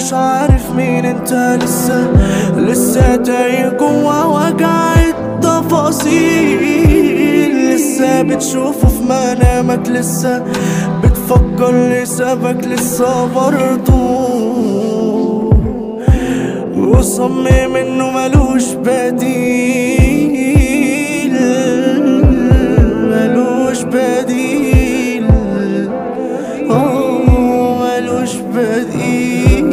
مش عارف مين انت لسه لسه تايه جوا وجع التفاصيل لسه بتشوفه في منامك لسه بتفكر لسبك لسه برضه وصمم انه ملوش بديل ملوش بديل اه ملوش بديل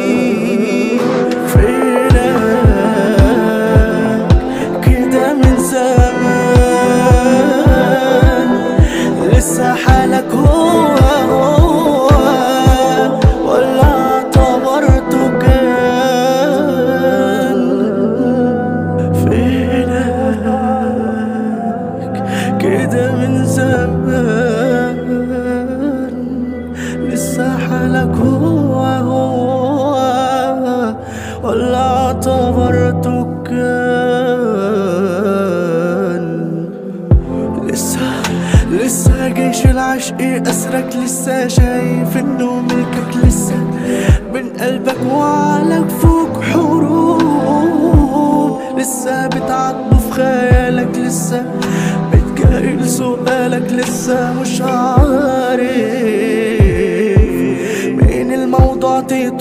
فينك كده من زمان لسه حالك هو هو ولا اعتبرته كان فينك كده من زمان لسه حالك هو هو ولا اعتبرته كان لسه لسه جيش العشق أسرك لسه شايف انه ملكك لسه بين قلبك وعقلك فوق حروب لسه بتعاتبه في خيالك لسه بتجاهل سؤالك لسه مش عارف من الموضوع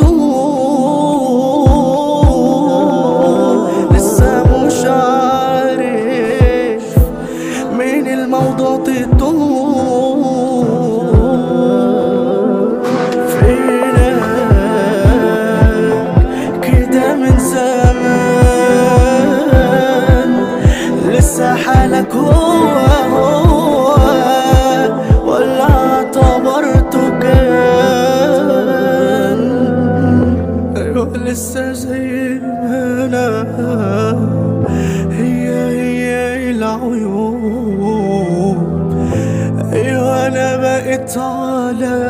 تطول لسه مش عارف من الموضوع تطول فينك كده من زمان لسه حالك هو هو ولا اعتبرته كان ايوه لسه زي ما انا هي هي العيوب ايوه انا بقيت على